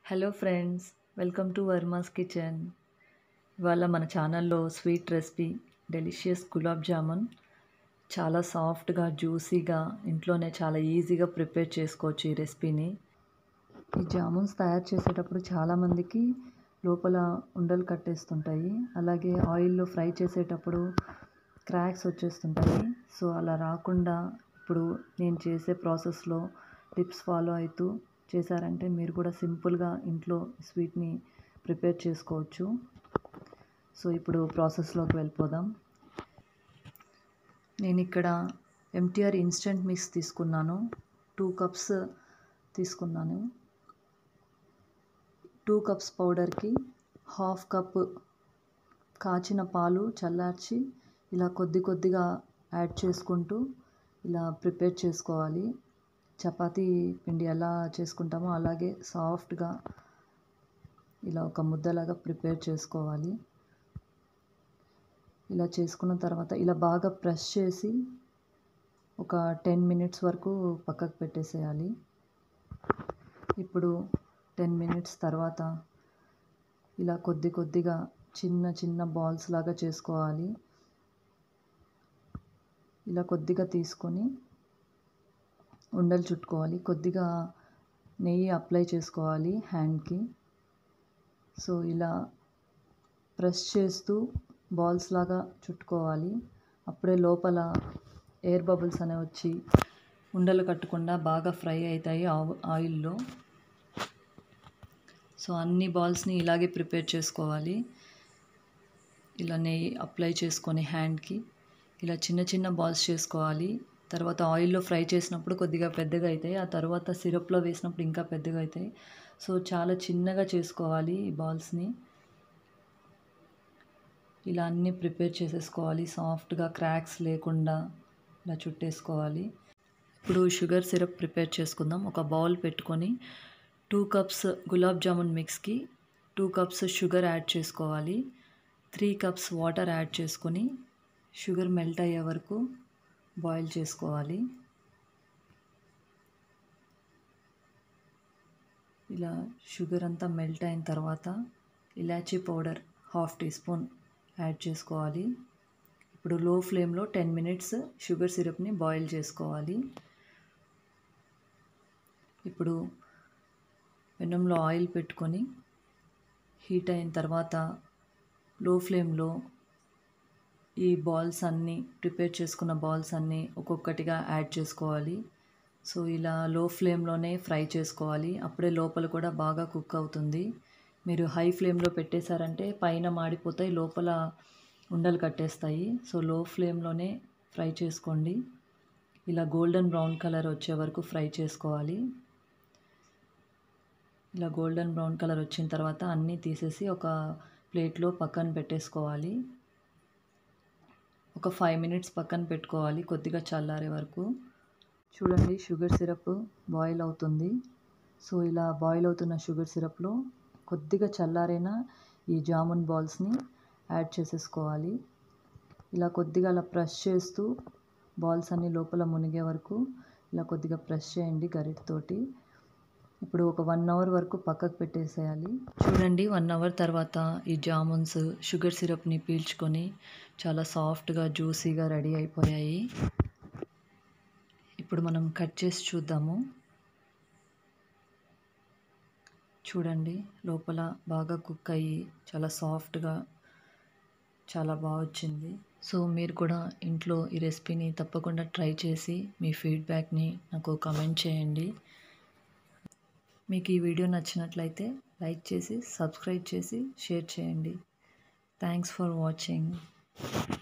hello friends welcome to Varma's kitchen ఇవాళ మన ఛానల్లో sweet recipe delicious gulab jamun చాలా సాఫ్ట్గా జ్యూసీగా ఇంట్లోనే చాలా ఈజీగా ప్రిపేర్ చేసుకోవచ్చు ఈ రెసిపీని ఈ జామున్స్ తయారు చేసేటప్పుడు చాలామందికి లోపల ఉండలు కట్టేస్తుంటాయి అలాగే ఆయిల్లో ఫ్రై చేసేటప్పుడు క్రాక్స్ వచ్చేస్తుంటాయి సో అలా రాకుండా ఇప్పుడు నేను చేసే ప్రాసెస్లో టిప్స్ ఫాలో అవుతూ చేశారంటే మీరు కూడా సింపుల్గా ఇంట్లో స్వీట్ని ప్రిపేర్ చేసుకోవచ్చు సో ఇప్పుడు ప్రాసెస్లోకి వెళ్ళిపోదాం నేను ఇక్కడ ఎంటీఆర్ ఇన్స్టెంట్ మిక్స్ తీసుకున్నాను టూ కప్స్ తీసుకున్నాను టూ కప్స్ పౌడర్కి హాఫ్ కప్ కాచిన పాలు చల్లార్చి ఇలా కొద్ది కొద్దిగా యాడ్ చేసుకుంటూ ఇలా ప్రిపేర్ చేసుకోవాలి చపాతీ పిండి ఎలా చేసుకుంటామో అలాగే సాఫ్ట్గా ఇలా ఒక ముద్దలాగా ప్రిపేర్ చేసుకోవాలి ఇలా చేసుకున్న తర్వాత ఇలా బాగా ప్రెస్ చేసి ఒక టెన్ మినిట్స్ వరకు పక్కకు పెట్టేసేయాలి ఇప్పుడు టెన్ మినిట్స్ తర్వాత ఇలా కొద్ది కొద్దిగా చిన్న చిన్న బాల్స్ లాగా చేసుకోవాలి ఇలా కొద్దిగా తీసుకొని ఉండలు చుట్టుకోవాలి కొద్దిగా నెయ్యి అప్లై చేసుకోవాలి హ్యాండ్కి సో ఇలా ప్రెస్ చేస్తూ బాల్స్ లాగా చుట్టుకోవాలి అప్పుడే లోపల ఎయిర్ బబుల్స్ అనేవి వచ్చి ఉండలు కట్టకుండా బాగా ఫ్రై అవుతాయి ఆయిల్లో సో అన్ని బాల్స్ని ఇలాగే ప్రిపేర్ చేసుకోవాలి ఇలా నెయ్యి అప్లై చేసుకొని హ్యాండ్కి ఇలా చిన్న చిన్న బాల్స్ చేసుకోవాలి తర్వాత ఆయిల్లో ఫ్రై చేసినప్పుడు కొద్దిగా పెద్దగా అవుతాయి ఆ తర్వాత సిరప్లో వేసినప్పుడు ఇంకా పెద్దగా అవుతాయి సో చాలా చిన్నగా చేసుకోవాలి ఈ బాల్స్ని ఇలా అన్నీ ప్రిపేర్ చేసేసుకోవాలి సాఫ్ట్గా క్రాక్స్ లేకుండా ఇలా చుట్టేసుకోవాలి ఇప్పుడు షుగర్ సిరప్ ప్రిపేర్ చేసుకుందాం ఒక బౌల్ పెట్టుకొని టూ కప్స్ గులాబ్ జామున్ మిక్స్కి టూ కప్స్ షుగర్ యాడ్ చేసుకోవాలి త్రీ కప్స్ వాటర్ యాడ్ చేసుకొని షుగర్ మెల్ట్ అయ్యే వరకు బాయిల్ చేసుకోవాలి ఇలా షుగర్ అంతా మెల్ట్ అయిన తర్వాత ఇలాచీ powder half teaspoon add చేసుకోవాలి ఇప్పుడు లో ఫ్లేమ్లో టెన్ మినిట్స్ షుగర్ సిరప్ని బాయిల్ చేసుకోవాలి ఇప్పుడు పెనంలో ఆయిల్ పెట్టుకొని హీట్ అయిన తర్వాత లో ఫ్లేమ్లో ఈ బాల్స్ అన్నీ ప్రిపేర్ చేసుకున్న బాల్స్ అన్నీ ఒక్కొక్కటిగా యాడ్ చేసుకోవాలి సో ఇలా లో ఫ్లేమ్లోనే ఫ్రై చేసుకోవాలి అప్పుడే లోపల కూడా బాగా కుక్ అవుతుంది మీరు హై ఫ్లేమ్లో పెట్టేశారంటే పైన మాడిపోతాయి లోపల ఉండలు కట్టేస్తాయి సో లో ఫ్లేమ్లోనే ఫ్రై చేసుకోండి ఇలా గోల్డెన్ బ్రౌన్ కలర్ వచ్చే వరకు ఫ్రై చేసుకోవాలి ఇలా గోల్డెన్ బ్రౌన్ కలర్ వచ్చిన తర్వాత అన్నీ తీసేసి ఒక ప్లేట్లో పక్కన పెట్టేసుకోవాలి ఒక ఫైవ్ మినిట్స్ పక్కన పెట్టుకోవాలి కొద్దిగా చల్లారే వరకు చూడండి షుగర్ సిరప్ బాయిల్ అవుతుంది సో ఇలా బాయిల్ అవుతున్న షుగర్ సిరప్లో కొద్దిగా చల్లారైన ఈ జామున్ బాల్స్ని యాడ్ చేసేసుకోవాలి ఇలా కొద్దిగా అలా ప్రెస్ చేస్తూ బాల్స్ అన్ని లోపల మునిగే వరకు ఇలా కొద్దిగా ప్రెస్ చేయండి గరిటతోటి ఇప్పుడు ఒక వన్ అవర్ వరకు పక్కకు పెట్టేసేయాలి చూడండి వన్ అవర్ తర్వాత ఈ జామున్స్ షుగర్ సిరప్ని పీల్చుకొని చాలా సాఫ్ట్గా జ్యూసీగా రెడీ అయిపోయాయి ఇప్పుడు మనం కట్ చేసి చూద్దాము చూడండి లోపల బాగా కుక్ అయ్యి చాలా సాఫ్ట్గా చాలా బాగా వచ్చింది సో మీరు కూడా ఇంట్లో ఈ రెసిపీని తప్పకుండా ట్రై చేసి మీ ఫీడ్బ్యాక్ని నాకు కమెంట్ చేయండి మీకు ఈ వీడియో నచ్చినట్లయితే లైక్ చేసి సబ్స్క్రైబ్ చేసి షేర్ చేయండి థ్యాంక్స్ ఫర్ వాచింగ్